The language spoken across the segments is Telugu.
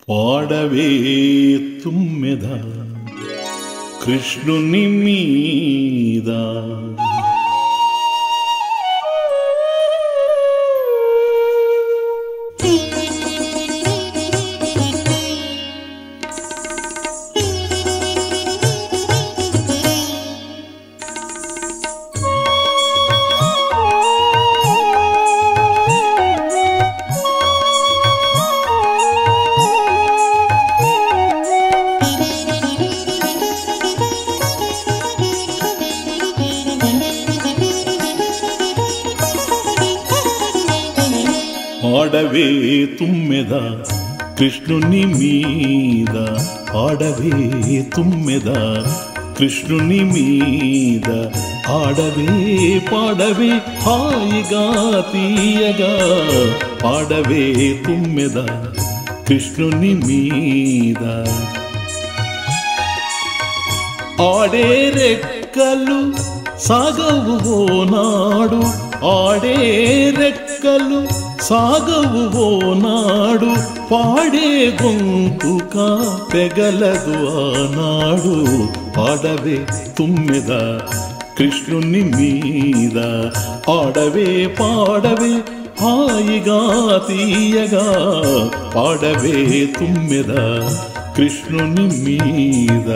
పాడవే తుమ్మెద కృష్ణుని మీద పాడవే తుమ్మెద కృష్ణుని మీద పాడవే తుమ్మెద కృష్ణుని మీద ఆడవే పాడవే హాయిగా తీయగా పాడవే తుమ్మెద కృష్ణుని మీద ఆడే రెక్కలు సాగవు ఓనాడు ఆడే రెక్కలు సాగవు ఓనాడు పాడే గొంతుక పెగలదు ఆనాడు పాడవే తుమ్మెద కృష్ణుని మీద ఆడవే పాడవే హాయిగా తీయగా పాడవే తుమ్మెద కృష్ణుని మీద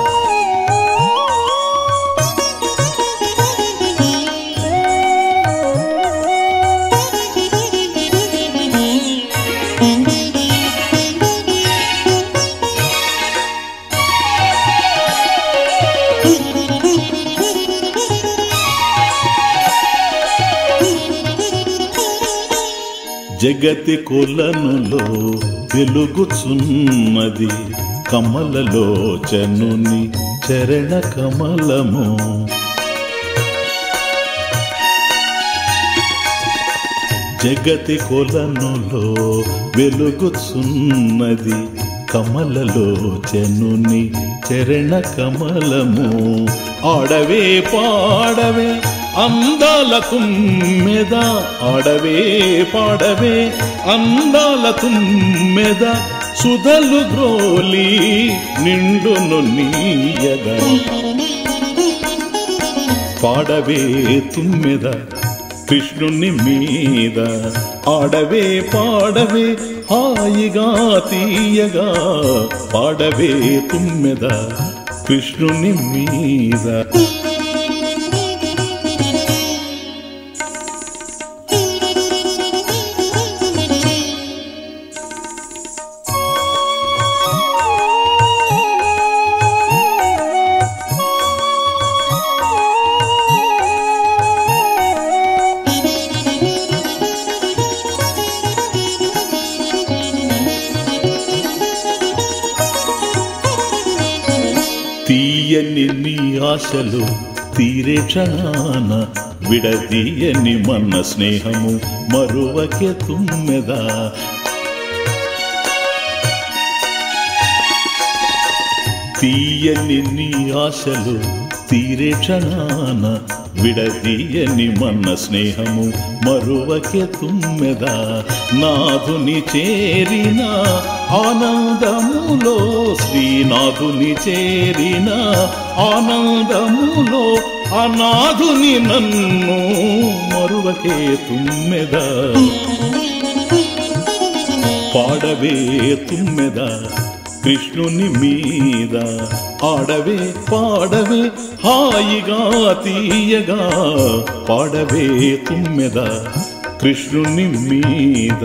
జగతి కొలనులో వెలుగుచున్నది కమలలో చనుని చరణ కమలము జగతి కొలనులో వెలుగుచున్నది కమలలో చనుని చరణ కమలము ఆడవే పాడవే అందాల తుమ్మెద ఆడవే పాడవే అందాల తుమ్మెద సుధలు గ్రోలి నిండును నీయగా పాడవే తుమ్మెద కృష్ణుని మీద ఆడవే పాడవే హాయిగా తీయగా పాడవే తుమ్మెద కృష్ణుని మీద తీయని నీ ఆశలు తీరే క్షణాన విడదీయని మన స్నేహము మరువకే తుమ్మెదా తీయని నీ ఆశలు తీరే క్షణాన విడదీయని మన స్నేహము మరువకే తుమ్మెదా నాథుని చేరిన ఆనందములో శ్రీనాథుని చేరిన ఆనందములో అనాథుని నన్ను మరువకే తుమ్మెదా పాడవే తుమ్మెద కృష్ణుని మీద ఆడవే పాడవే హాయిగా తీయగా పాడవే తుమ్మెద కృష్ణుని మీద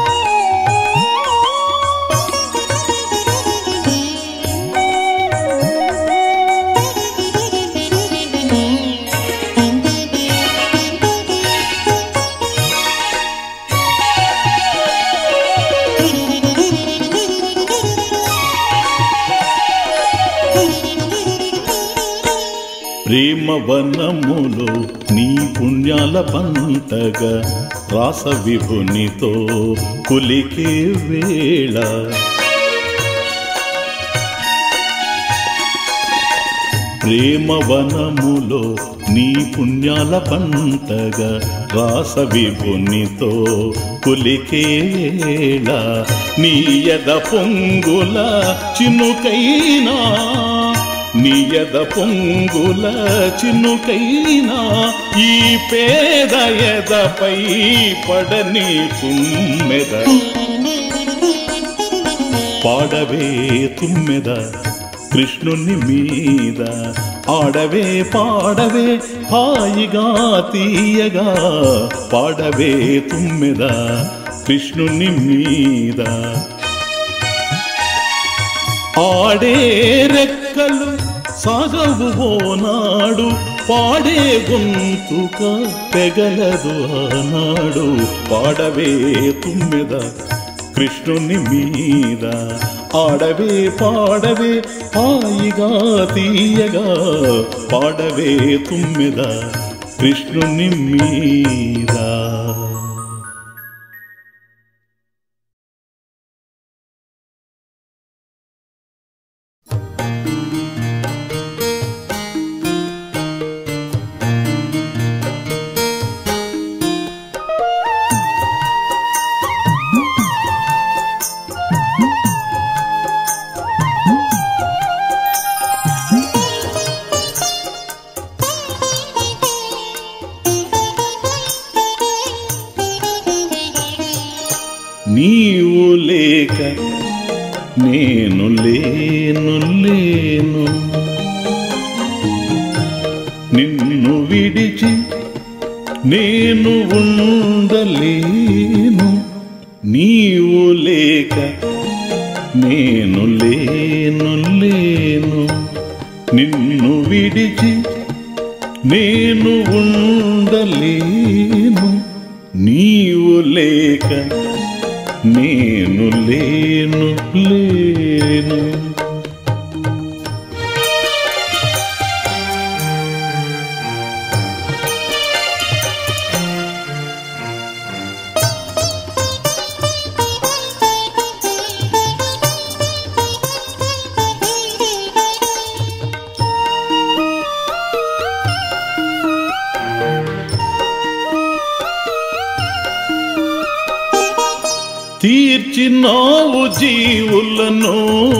ప్రేమ వనములో నీ పుణ్యాల పంటగా రాస విభునితో కులికే వేళ ప్రేమ వనములో నీ పుణ్యాల పంటగా రాస విభునితో పులికే వేళ నీ ఎద పొంగుల చినుకైనా నియద పొంగుల చినుకైనా ఈ పేద ఎదపై పడని తుమ్మెద పాడవే తుమ్మెద కృష్ణుని మీద ఆడవే పాడవే హాయిగా తీయగా పాడవే తుమ్మెద కృష్ణుని మీద ఆడే రెక్కలు సాగవు ఓనాడు పాడే గొంతుక తెగలదు ఆనాడు పాడవే తుమ్మెద కృష్ణుని మీద ఆడవే పాడవే హాయిగా తీయగా పాడవే తుమ్మెద కృష్ణుని మీద నీవు లేక నేను లేను లేను నిన్ను విడిచి నేను ఉండలేను నీవు లేక నేను లేను లేను నిన్ను విడిచి నేను ఉండలేను నీవు లేక నేను లేను లేను తీర్చినావు జీవులను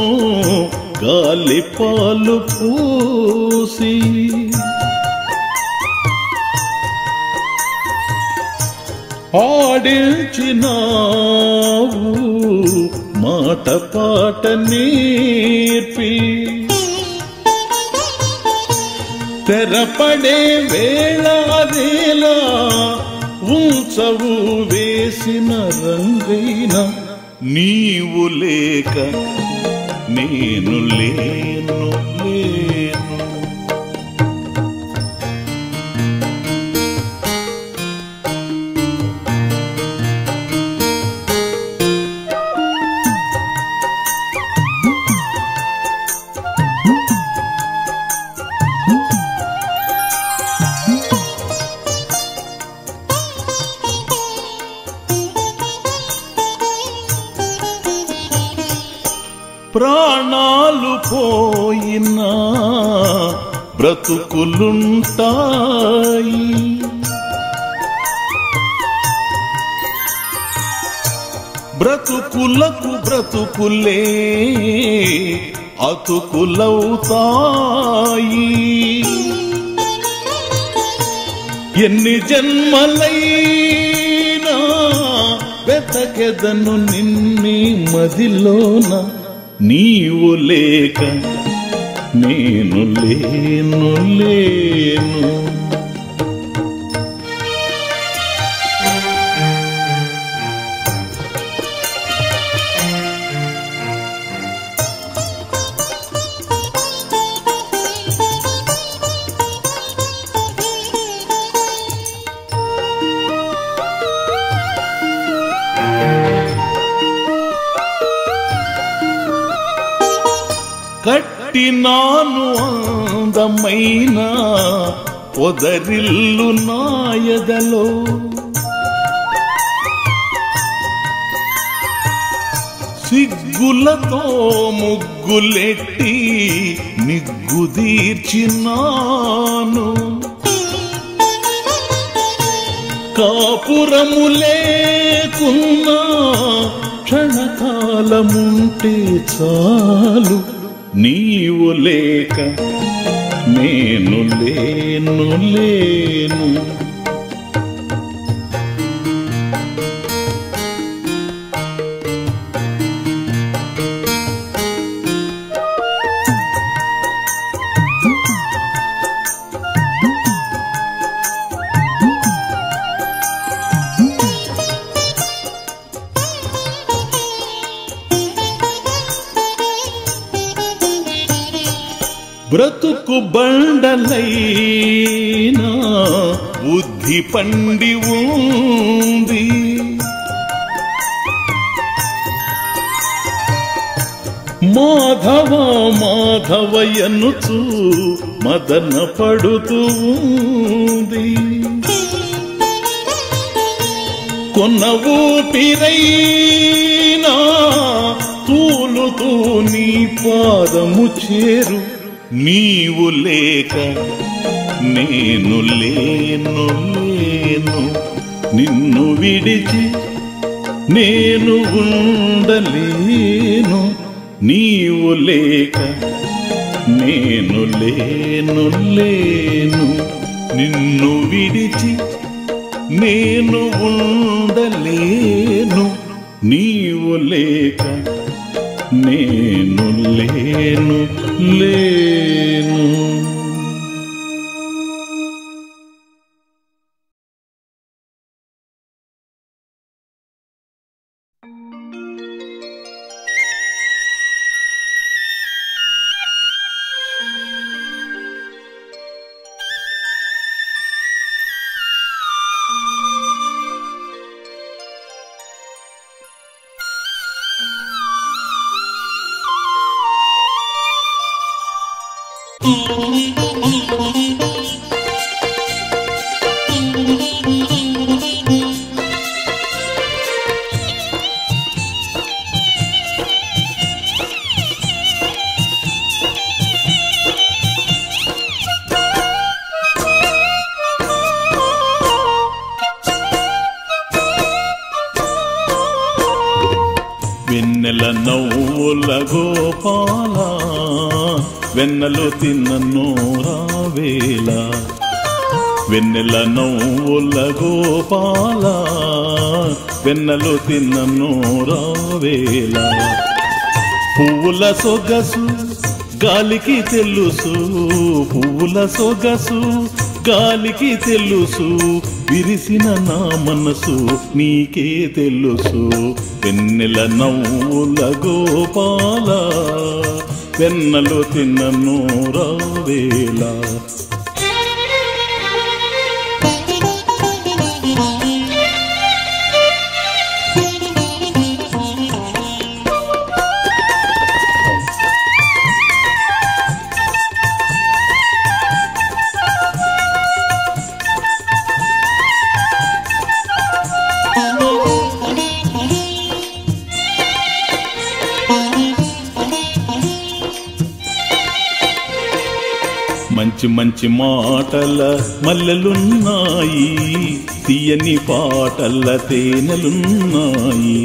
గాలి పాలు పూసి ఆడించినావు మాట పాట నేర్పి తెరపడే వేళ అదేలా ఉంచవు వేసిన రంగైన నీవు లేక నేను లేను లేను ప్రాణాలు పోయినా బ్రతుకులుంటాయి బ్రతుకులకు బ్రతుకులే అతుకులవుతాయి ఎన్ని జన్మలైనా వెతకెదను నిన్ని మదిలోన నీవు లేక నేను లేను లేను కట్టినాను అందమైన పొదరిల్లు నాయదలో సిగ్గులతో ముగ్గులెట్టి నిగ్గురముతాయి కుదీర్చినాను కాపురము లేకున్నా క్షణకాలముంటే చాలు నీవు లేక నేను లేను లేను బ్రతుకు బండలైనా బుద్ధి పండి ఉంది మాధవ మాధవ ఎన్నుచు మదన పడుతూ ఉంది కొన్న ఊపిరైనా తూలుతూ నీ పాదము చేరు నీవు లేక నేను లేను లేను నిన్ను విడిచి నేను ఉండలేను నీవు లేక నేను లేను లేను నిన్ను విడిచి నేను ఉండలేను నీవు లేక నేను లేను లేను వెన్నెల నవ్వుల గోపాల వెన్నెలు తిన్నను రావేళ వెన్నెల నవ్వుల గోపాల వెన్నెలు తిన్నను రావేళ పువ్వుల సొగసు గాలికి తెలుసు పువ్వుల సొగసు గాలికి తెలుసు విరిసిన నా మనసు నీకే తెలుసు వెన్నెల నవ్వుల గోపాల వెన్నెలు తిన్నను రావేళ మంచి మంచి మాటల మల్లెలున్నాయి తీయని పాటల తేనెలున్నాయి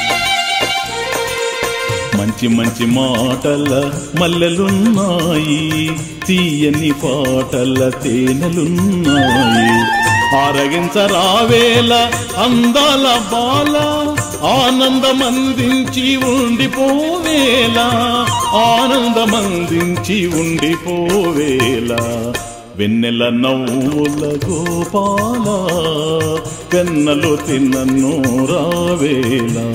మంచి మంచి మాటల మల్లెలున్నాయి తీయని పాటల తేనెలున్నాయి ఆరగించరావేల అందాల బాల ఆనందమందించి ఉండిపోవేలా ఆనందమందించి ఉండిపోవేలా వెన్నెల నవ్వుల గోపాల వెన్నెలు తిన్నను రావేలా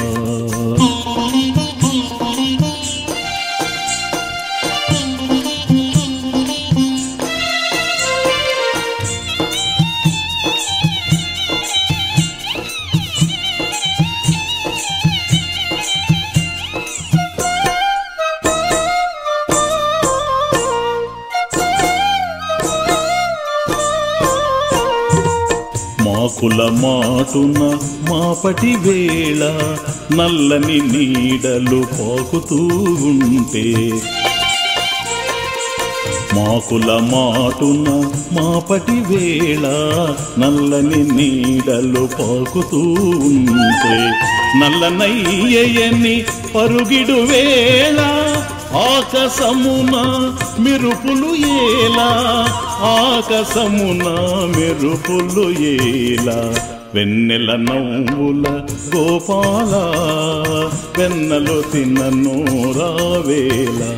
మాకుల మాటున మాపటి వేళ నల్లని నీడలు పాకుతూ ఉంటే మాకుల మాటున మాపటి వేళ నల్లని నీడలు పాకుతూ ఉంటే నల్లనయ్యని పరుగిడు వేళ ఆకాశమున మెరుపులు ఏలా ఆకాశమున మెరుపులు ఏలా వెన్నెల నవ్వుల గోపాల వెన్నెలు తిన్నను రావేలా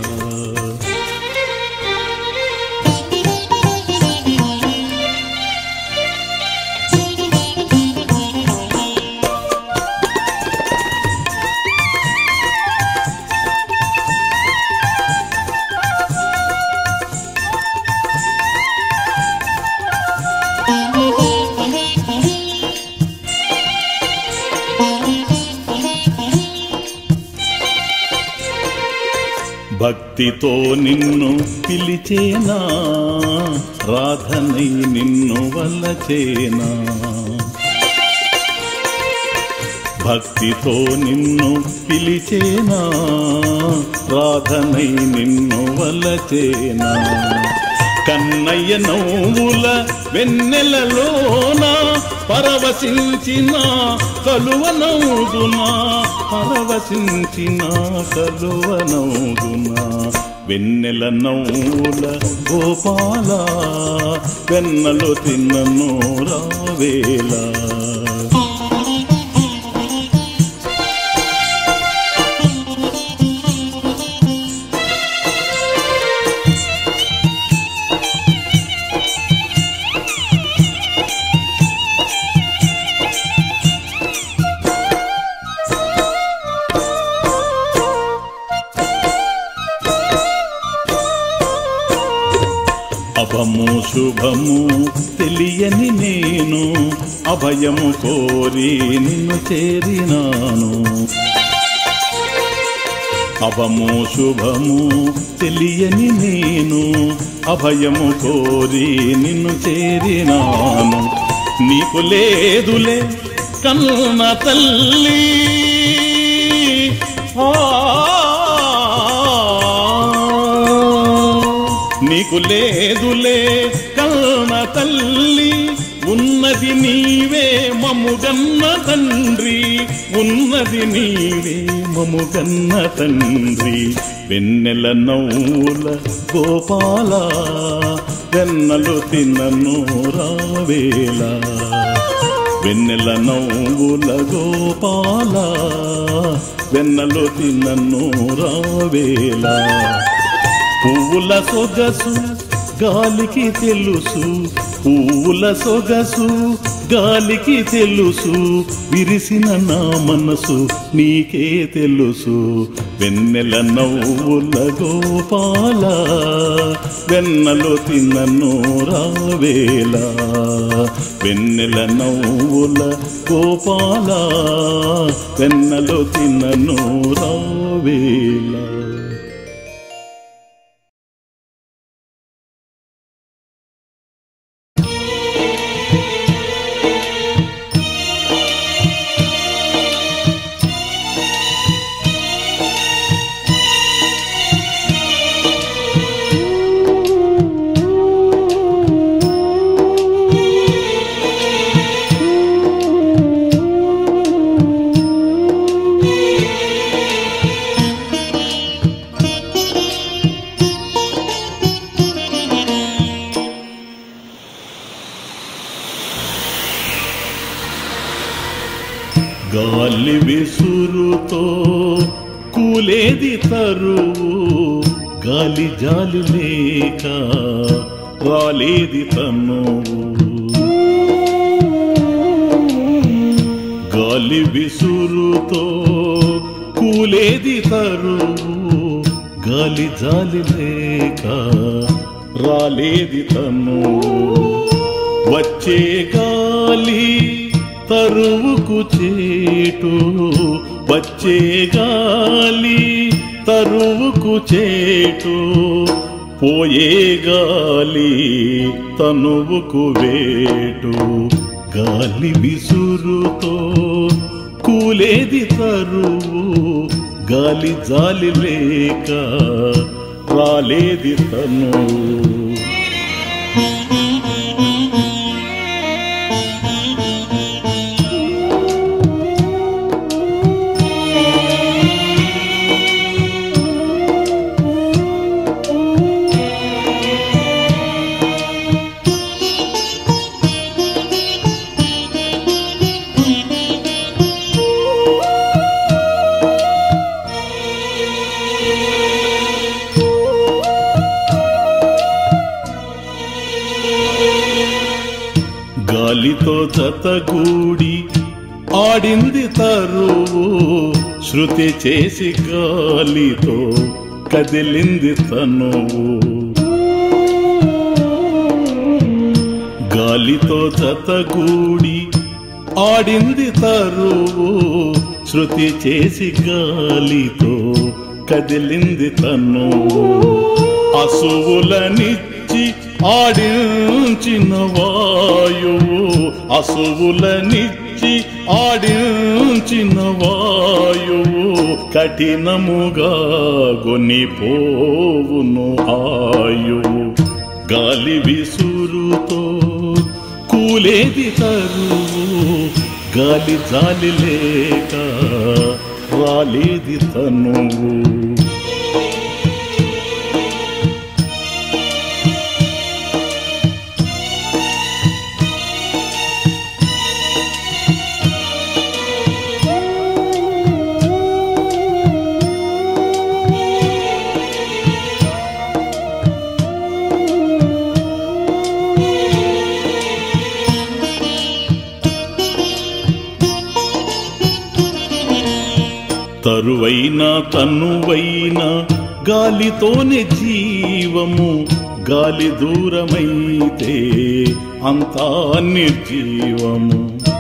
భక్తితో నిన్ను పిలిచేనా రాధనై నిన్ను వల్లచేనా భక్తితో నిన్ను పిలిచేనా రాధనై నిన్ను వల్లచేనా కన్నయ్య నవ్వుల వెన్నెలలోన పరవశించిన కలువనవుదునా పరవశించిన కలువనవుదునా వెన్నెల నవ్వుల గోపాల వెన్నెలు తిన్నను రావేలా అభము శుభము తెలియని నేను అభయము కోరి నిన్ను చేరినాను అభము శుభము తెలియని నేను అభయము కోరి నిన్ను చేరినాను నీకు లేదులే కన్న తల్లి ఆ నీకు లేదులే కన్న తల్లి ఉన్నది నీవే మముగన్న తండ్రి ఉన్నది నీవే మముగన్న తండ్రి వెన్నెల నవ్వుల గోపాల వెన్నలు తిన్నను రావేలా వెన్నెల నవ్వుల గోపాల వెన్నలు తిన్నను రావేలా పువ్వుల సొగసు గాలికి తెలుసు పువ్వుల సొగసు గాలికి తెలుసు విరిసిన నా మనసు నీకే తెలుసు వెన్నెల నవ్వుల గోపాల వెన్నెలు తిన్నను రావేలా వెన్నెల నవ్వుల గోపాల వెన్నెలు తిన్నను రావేలా గాలి విసురుతో కూలేది తరువు గాలి జాలి లేక రాలేది తనువు గాలి విసురుతో కూలేది తరువు గాలి జాలి లేక రాలేది తను వచ్చే గాలి తరువుకు చేటు వచ్చే గాలి తరువుకు చేటు పోయే గాలి తనువుకు వేటు గాలి విసురుతో కూలేది తరువు గాలి జాలి లేక రాలేది తను గాలితో జతగూడి ఆడింది తరువు శృతి చేసి గాలితో కదిలింది తనువు గాలితో జతగూడి ఆడింది తరువు శృతి చేసి గాలితో కదిలింది తనువు అసువులనిచ్చి ఆడించిన వాయువు అసువులనిచ్చి ఆడించిన వాయువు కఠినముగా గొనిపోవును ఆయువు గాలి విసురుతో కూలేది తరువు గాలి జాలి లేక రాలేది తనువు తరువైన తన్నువైన గాలితోనే జీవము గాలి దూరమైతే అంతా నిర్జీవము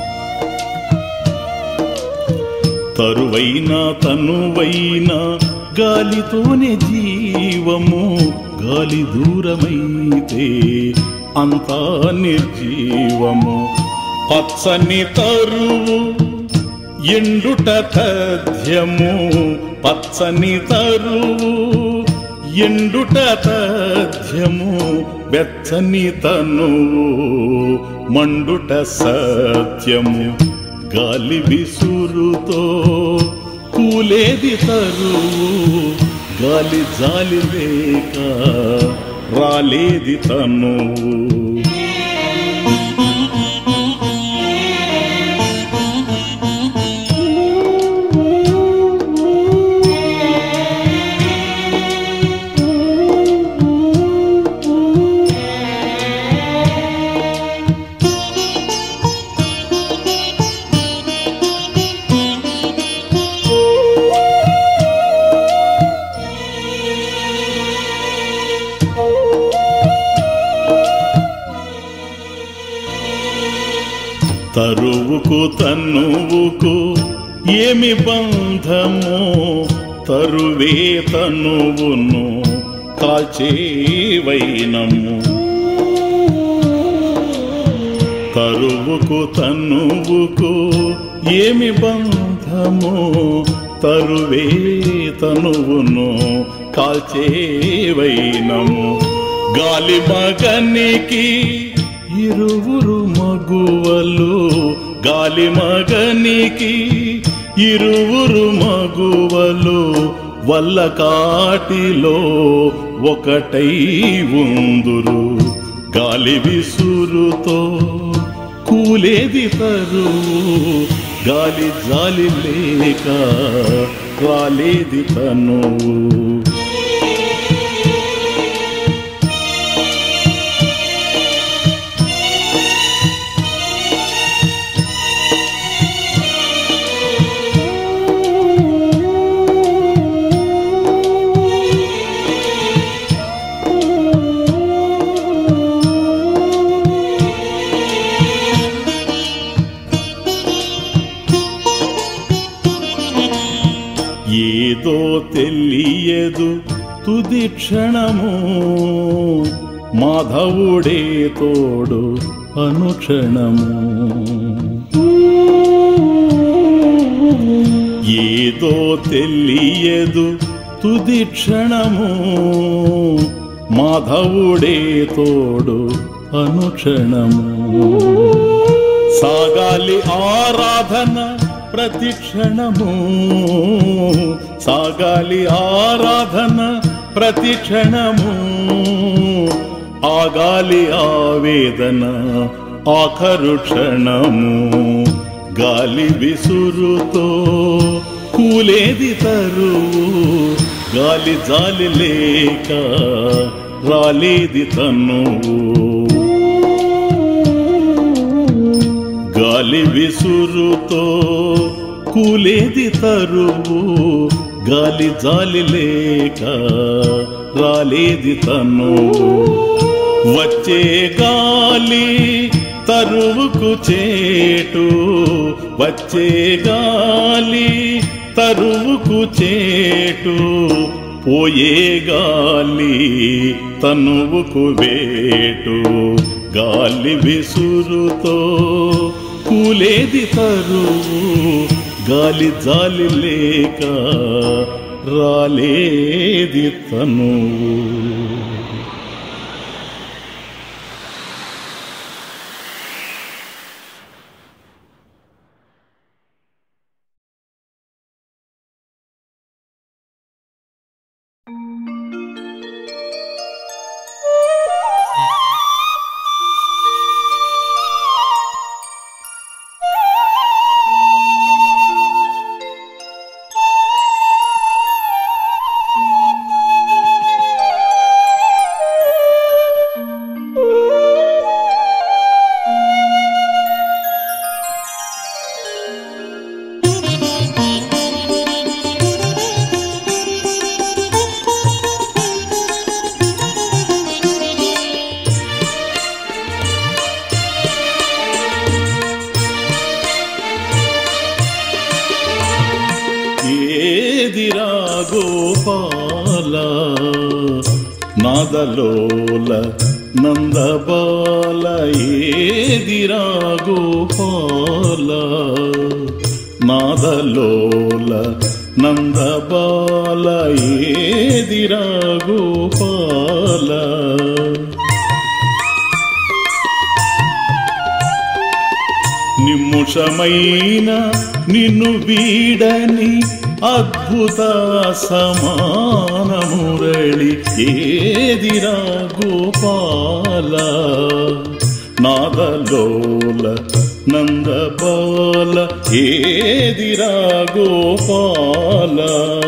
తరువైన తనువైన గాలితోనే జీవము గాలి దూరమైతే అంతా నిర్జీవము పచ్చని తరువు ఎండుట తథ్యము పచ్చని తరువు ఎండుట తథ్యము వెచ్చని తనువు మండుట సత్యము గాలి విసురుతో కూలేది తరువు గాలి జాలి లేక రాలేది తనువు తరువుకు తన్నువుకు ఏమి బంధము తరువే తనువును కాల్చే వైనము తరువుకు తన్నువుకు ఏమి బంధము తరువే తనువును కాల్చే వైనము గాలి మగనికి ఇరువురు మగువలు గాలి మగనికి ఇరువురు మగువలు వల్ల కాటిలో ఒకటై ఉందురు గాలి విసురుతో కూలేది తరువు గాలి జాలి లేక రాలేది తనువు ఏదో తెలియదు తుది క్షణము మాధవుడే తోడు అనుక్షణము ఏదో తెలియదు తుది క్షణము మాధవుడే తోడు అనుక్షణము సాగాలి ఆరాధన ప్రతి క్షణము సాగాలి ఆరాధన ప్రతి క్షణము ఆగాలి ఆవేదన ఆఖరు క్షణము గాలి విసురుతో కూలేది తరువు గాలి జాలి లేక రాలేది తనువు గాలి విసురుతో కూలేది తరువు గాలి జాలి లేక రాలేది తను వచ్చే గాలి తరువుకు చేటు వచ్చే గాలి తరువుకు చేటు పోయే గాలి తనువుకు వేటు గాలి విసురుతో కూలేది తరువు గాలి జాలి లేక రాలేది తనువు ఏదిరా గోపాల నాదలోల నందబాల ఏదిరా గోపాల నాదలోల నందబాల ఏదిరా గోపాల నిమ్ముషమైన నిన్ను వీడని అద్భుత సమాన మురళి ఏదిరా గోపాల నాదలోల నందబాల ఏదిరా గోపాల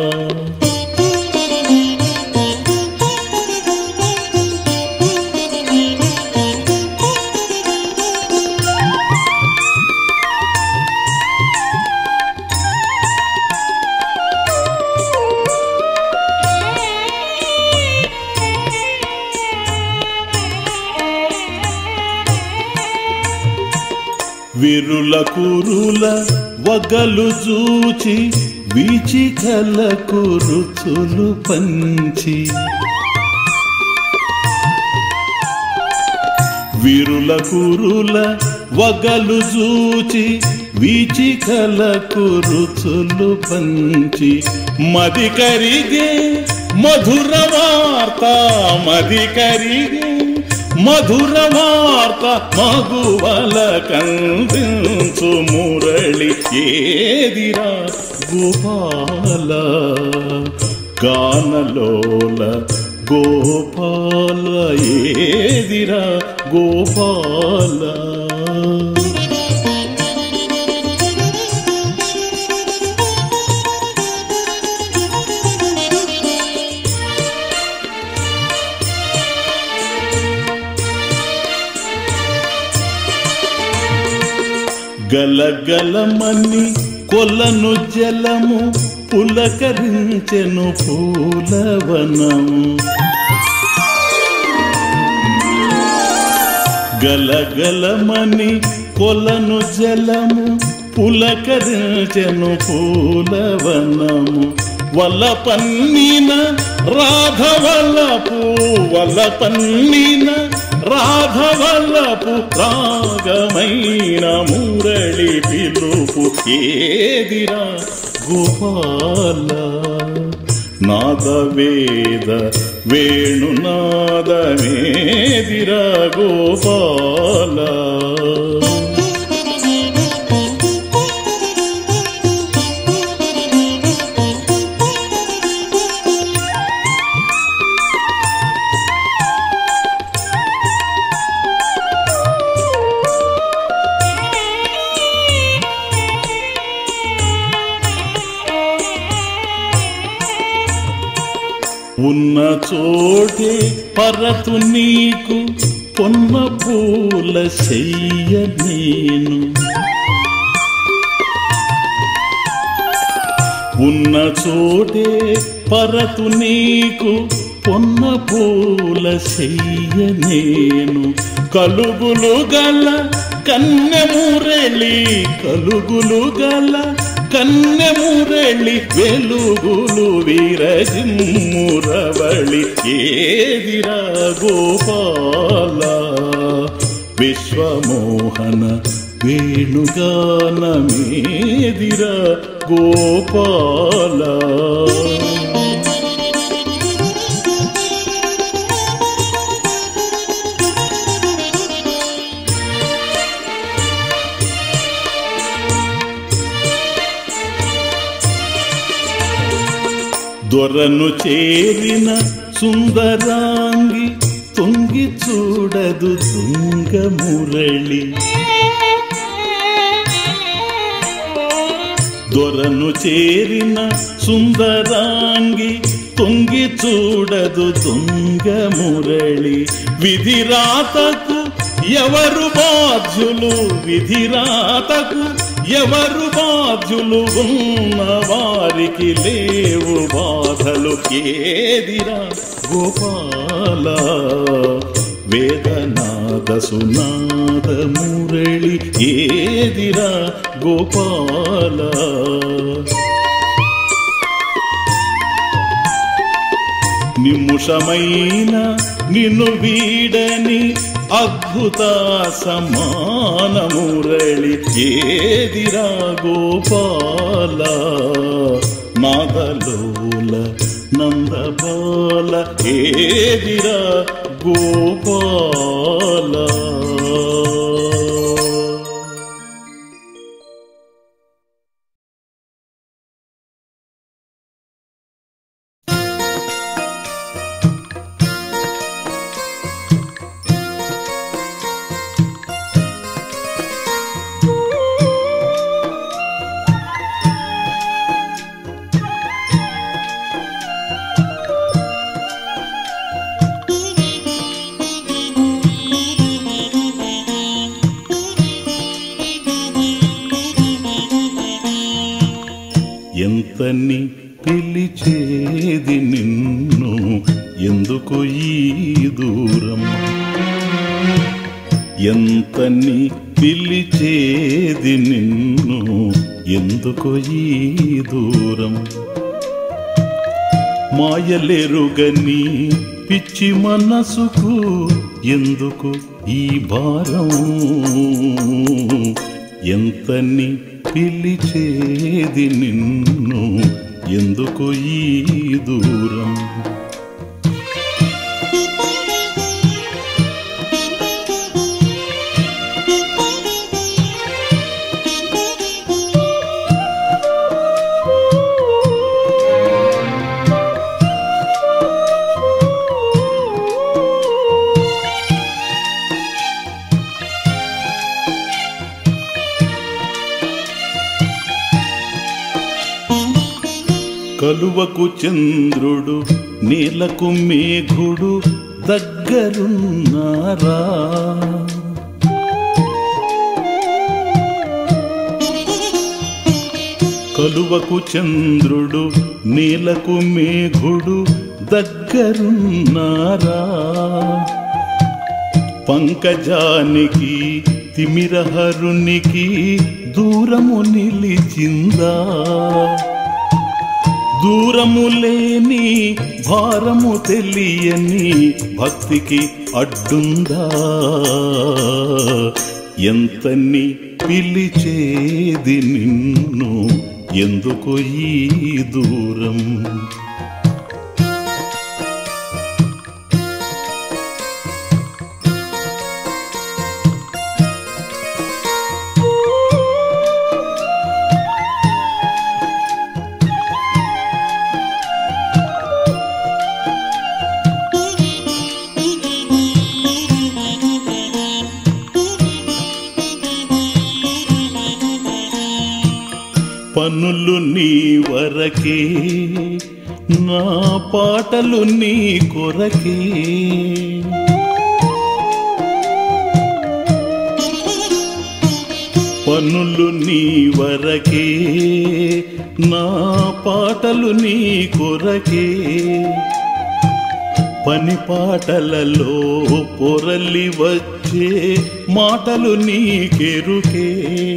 విరుల కురుల వగలు జూచి వీచికలకు రుచులు పంచి విరుల కురుల వగలు జూచి వీచికలకు రుచులు పంచి మది కరిగే మధుర వార్త మది కరిగే మధుర వార్త మగువల కందించు మురళి ఏదిరా గోపాల గానలోల గోపాల ఏదిరా గోపాల గలగలమని కొలను జలము పులకరించెను పూలవనము గలగలమని కొలను జలము పులకరించెను పూలవనము వల్ల పన్నీన రాఘవలపు వల్ల పన్నీన రాఘవలపు రాగమైన మురళి పిలుపు ఏదిరా గోపాల నాదవేద వేణునాదమేదిరా గోపాల ఉన్న చోటే పరతు నీకు పొన్న పూల చెయ్య నేను ఉన్న చోటే పరతు నీకు పొన్న పూల చెయ్య నేను కలుగులు గల కన్నె మురళి కలుగులు గల కన్నె మురళి వెలుగులు వీరజిమ్మురవళి ఏదిరా గోపాల విశ్వమోహన వేణుగానమేదిరా గోపాల దొరను చేరిన సుందరాంగి తొంగి చూడదు తుంగ మురళి దొరను చేరిన సుందరాంగి తొంగి చూడదు దొంగ మురళి విధిరాతకు ఎవరు బాధ్యులు విధిరాతకు ఎవరు బాధ్యులు ఉన్న వారికి లేవు బాధలు ఏదిరా గోపాల వేదనాద సునాద మురళి ఏదిరా గోపాల నిముషమైన నిన్ను వీడని అద్భుత సమాన మురళి ఏదిరా గోపాల నాదలోల నందబాల ఏదిరా గోపాల ఎంతని పిలిచేది నిన్ను ఎందుకు ఈ దూరం ఎంతని పిలిచేది నిన్ను ఎందుకు ఈ దూరం మాయలెరుగని పిచ్చి మనసుకు ఎందుకు ఈ భారం ఎంతని పిలిచేది నిన్ను ఎందుకు ఈ దూరం కలువకు చంద్రుడు నీలకు మేఘుడు దగ్గరున్నారా కలువకు చంద్రుడు నీలకు మేఘుడు దగ్గరున్నారా పంకజానికి తిమిరహరునికి దూరము నిలిచిందా దూరము లేని భారము తెలియని భక్తికి అడ్డుందా ఎంతని పిలిచేది నిన్ను ఎందుకు ఈ దూరం పనులు నీ వరకే నా పాటలు నీ కొరకే పనులు నీ వరకే నా పాటలు నీ కొరకే పని పాటలలో పొరలి వచ్చే మాటలు నీకెరుకే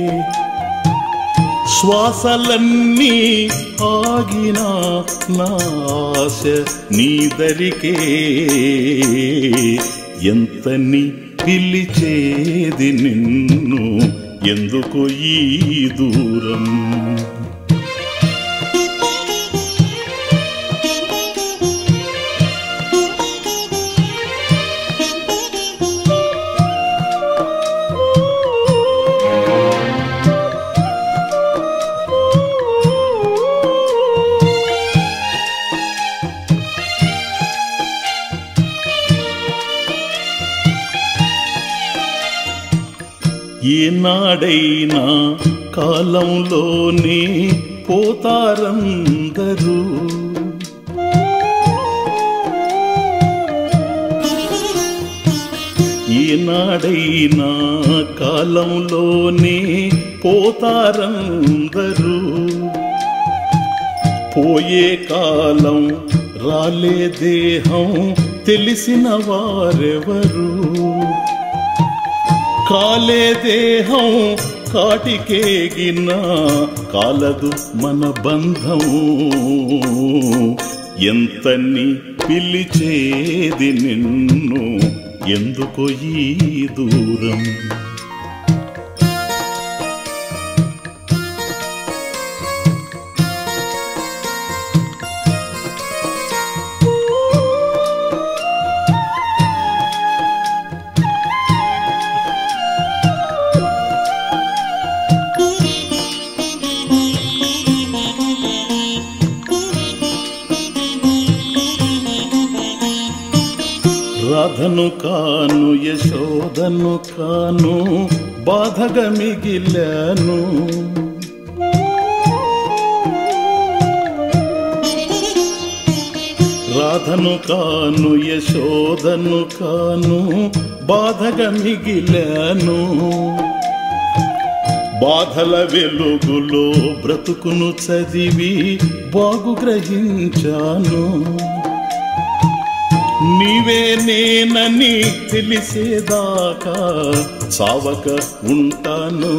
శ్వాసలన్నీ ఆగిన నా ఆశ నీదరికే ఎంతని పిలిచేది నిన్ను ఎందుకు ఈ దూరం ఏనాడైనా కాలంలోనే పోతారందరూ ఏనాడైనా కాలంలోనే పోతారందరూ పోయే కాలం రాలే దేహం తెలిసిన వారెవరు కాలే దేహం కాటికేగిన కాలదు మన బంధం ఎంతని పిలిచేది నిన్ను ఎందుకు ఈ దూరం రాధను కాను యశోదను కాను బాధగా మిగిలాను రాధను కాను యశోదను కాను బాధగా మిగిలాను బాధల వెలుగులో బ్రతుకును చదివి బాగు గ్రహించాను నీవే నేనని తెలిసేదాకా చావక ఉంటాను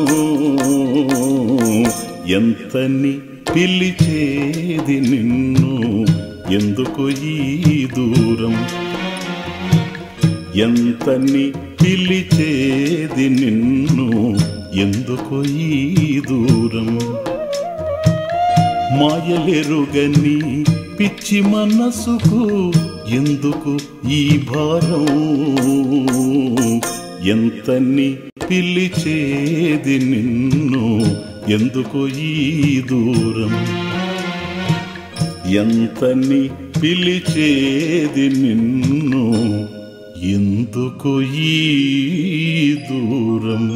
ఎంతని పిలిచేది నిన్ను ఎందుకు ఈ దూరం ఎంతని పిలిచేది నిన్ను ఎందుకు ఈ దూరం మాయలెరుగని పిచ్చి మనసుకు ఎందుకు ఈ భారం ఎంతని పిలిచేది నిన్ను ఎందుకు ఈ దూరం ఎంతని పిలిచేది నిన్ను ఎందుకు ఈ దూరం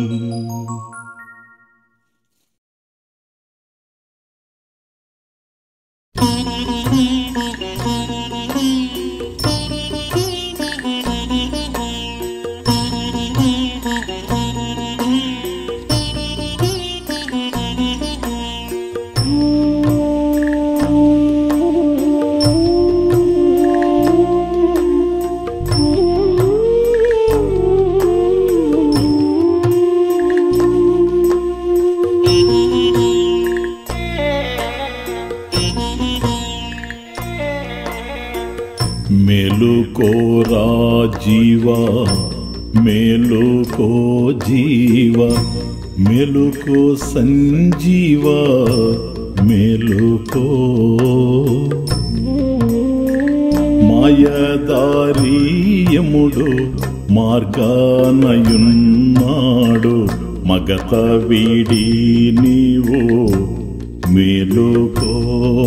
మేలుకోరా జీవా మేలుకో జీవ మేలుకో సంజీవ మేలుకో మాయదారీయముడు మార్గానయున్నాడు మగత వీడి నీవు మేలుకో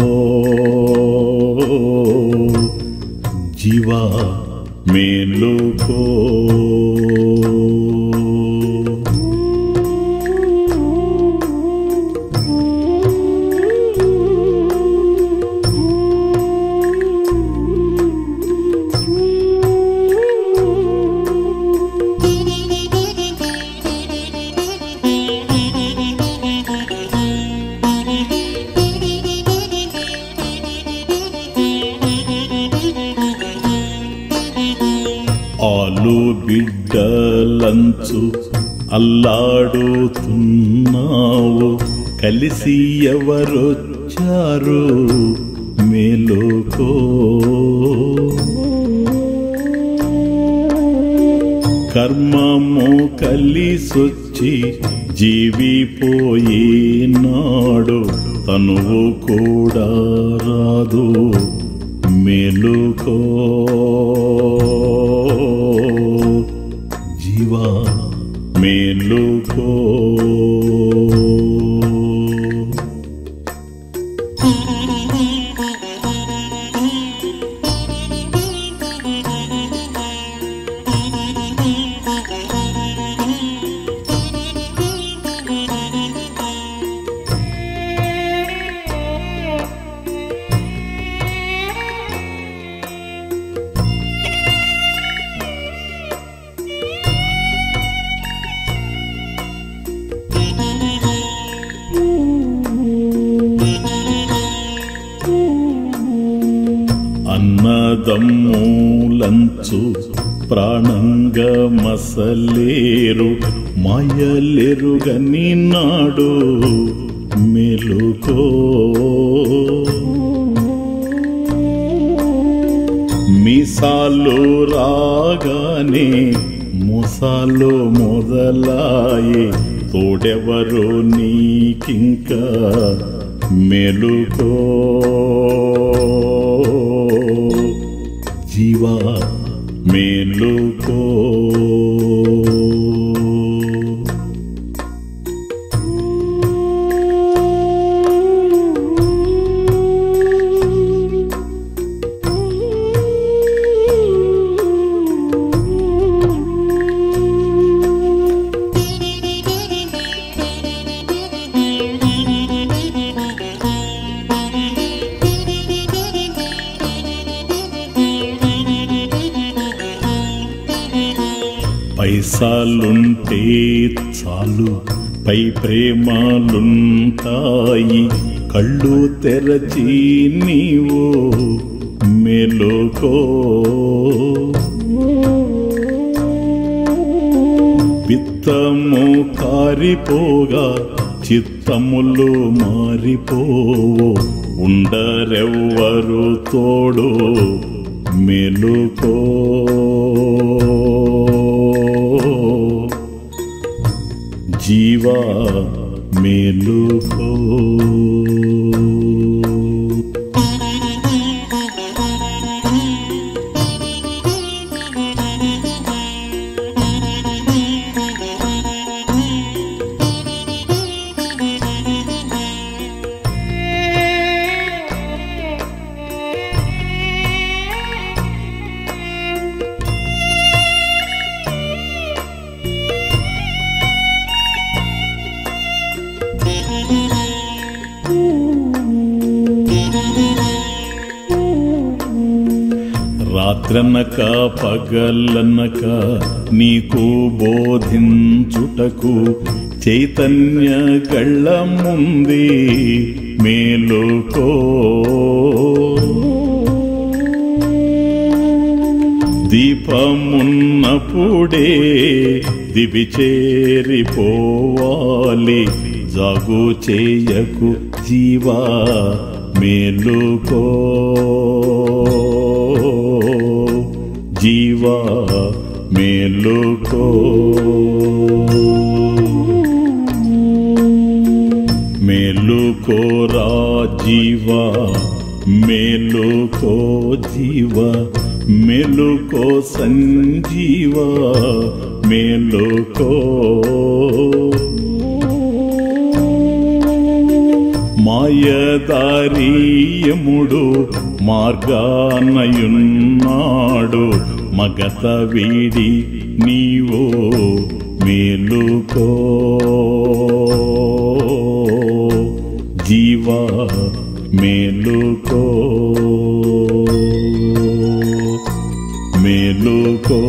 జీవా మేలుకో బిడ్డలంచు అల్లాడుతున్నావు కలిసి ఎవరొచ్చారు మేలుకో కర్మము కలిసొచ్చి జీవిపోయినాడు తనువు కూడా రాదు మేలుకో జీవా మేలుకో అన్నదమ్ములంచు ప్రాణంగా మసలేరు మాయలేరుగని నాడు మెలుకో మీసాలు రాగానే ముసాలు మొదలాయి తోడెవరు నీకింకా మెలుకో జీవా మేలుకో పైసాలుంటే చాలు పై ప్రేమాలుంటాయి కళ్ళు తెరచి నీవు మెలుకో విత్తము కారిపోగా చిత్తములు మారిపోవు ఉండరెవ్వరు తోడు మెలుకో జీవా మేలుకో రాత్రనక పగలనక నీకు బోధించుటకు చైతన్య గళ్ళ ముందే మేలుకో దీపమున్నప్పుడే దివి చేరిపోవాలి జాగు చేయకు జీవా మేలుకో జీవా మేలుకో మేలుకో రా జీవా మేలుకో జీవా మేలుకో సంజీవా మేలుకో మాయదారీయముడు మార్గానయున్నాడు మగత వీడి నీవో మేలుకో జీవా మేలుకో మేలుకో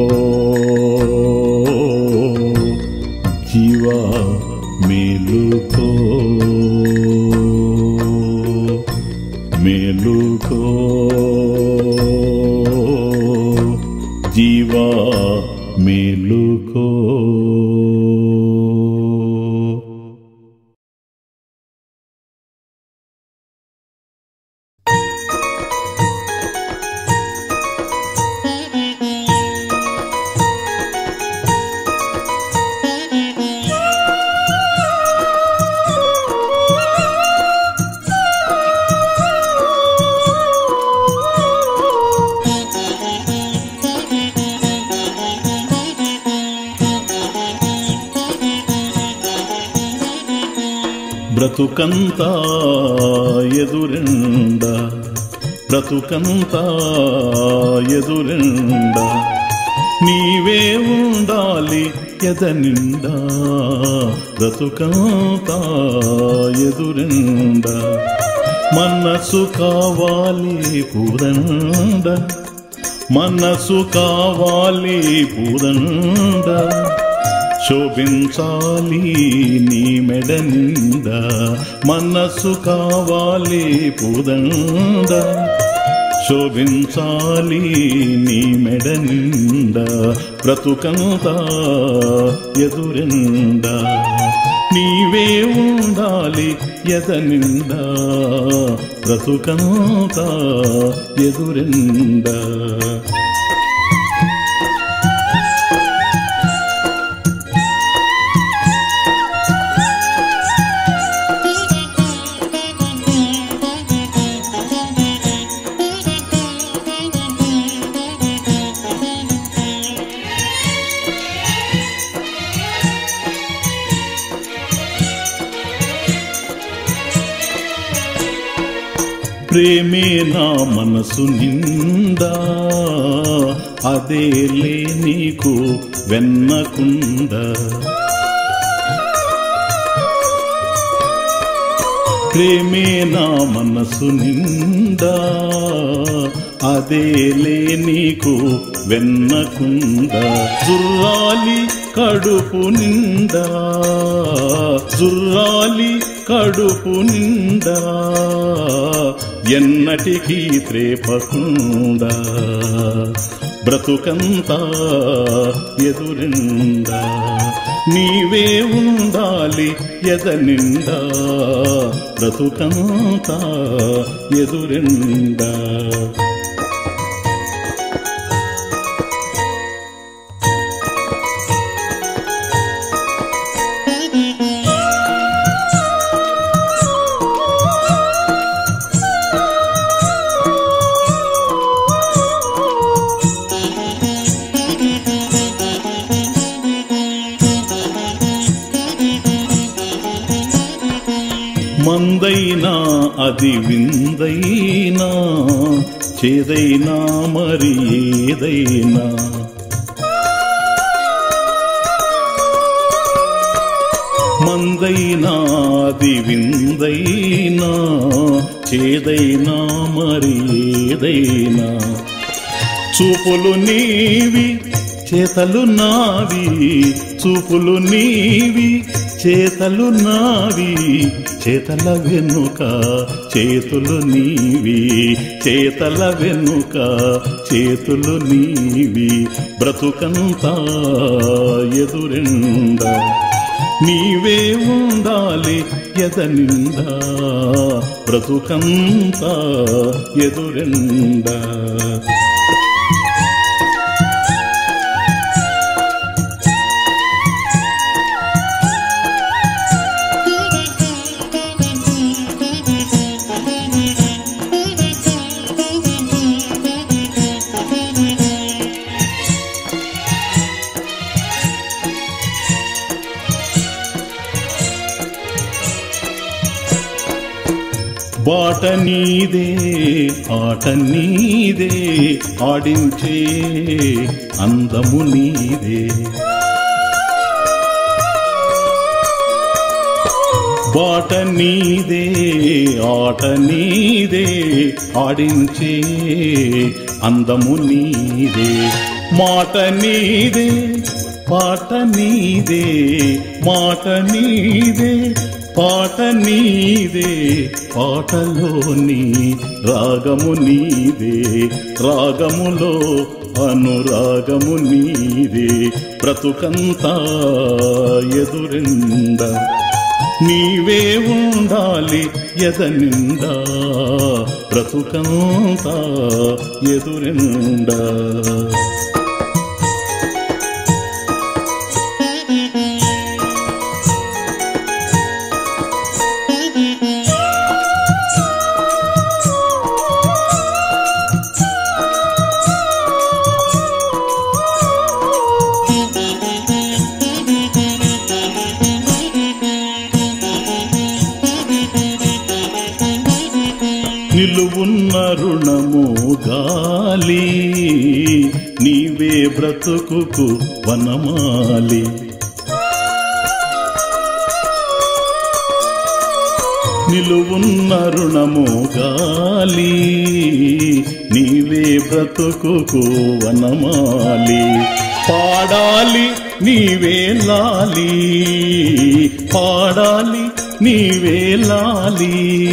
జీవా మేలుకో మేలుకో జీవా మేలు మేలుకో బ్రతుకంతా ఎదురెండ బ్రతుకంతా ఎదురెండ నీవే ఉండాలి ఎద నిండా బ్రతుకంతా ఎదురెండ మనసు కావాలి పూరండ మనసు కావాలి పూరండ శోభించాలి నీ మెడ నిండా మనస్సు కావాలి పూదండ శోభించాలి నీ మెడ నిండా బ్రతుకంతా ఎదురెండా నీవే ఉండాలి ఎద నిండా బ్రతుకంతా ఎదురెండా ప్రేమే నా మనసు నిండా అదేలే నీకు వెన్నకుండా ప్రేమే నా మనసు నిండా అదేలే నీకు వెన్నకుండా జుర్రాలి కడుపు నిండా జుర్రాలి కడుపు నిండా ఎన్నటికీ త్రేపకుండా బ్రతుకంతా ఎదురిండా నీవే ఉండాలి ఎద నిండా బ్రతుకంతా ఎదురిండా మందైనా అది విందైనా చేదైనా మరి ఏదైనా మందైనా అది విందైనా చేదైనా మరి ఏదైనా చూపులు నీవి చేతలు నావి చూపులు నీవి చేతలు నావి చేతల వెనుక చేతులు నీవి చేతల వెనుక చేతులు నీవి బ్రతుకంతా ఎదురెండా నీవే ఉండాలి ఎద నిండా బ్రతుకంతా ఎదురెండా బాట నీదే ఆట నీదే ఆడించే అందము నీదే బాట నీదే ఆట నీదే ఆడించే అందము నీదే మాట నీదే పాట నీదే మాట నీదే పాట నీదే పాటలోని రాగము నీదే రాగములో అనురాగము నీదే బ్రతుకంతా ఎదురింద నీవే ఉండాలి ఎదనిండా బ్రతుకంతా ఎదురిండా నిలువున్న రుణము గాలి నీవే బ్రతుకుకు వనమాలి నిలువున్న రుణము గాలి నీవే బ్రతుకుకు వనమాలి పాడాలి నీవే లాలి పాడాలి నీవే లాలి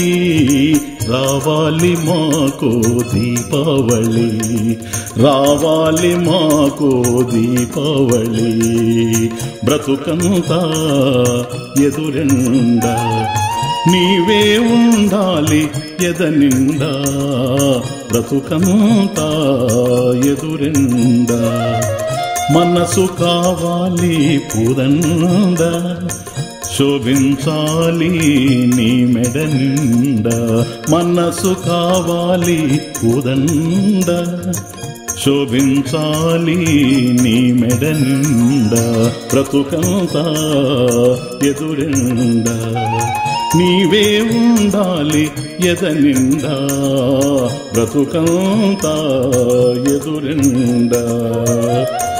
రావాలి మాకు దీపావళి రావాలి మాకు దీపావళి బ్రతుకంతా ఎదురెండా నీవే ఉండాలి ఎదనిండా బ్రతుకంతా ఎదురెండా మనసు కావాలి పూదండ శోభించాలి నీ మెడ నిండా మనసు కావాలి పూదండ శోభించాలి నీ మెడ నిండా బ్రతుకంతా ఎదురిండా నీవే ఉండాలి ఎదనిండా బ్రతుకంతా ఎదురిండా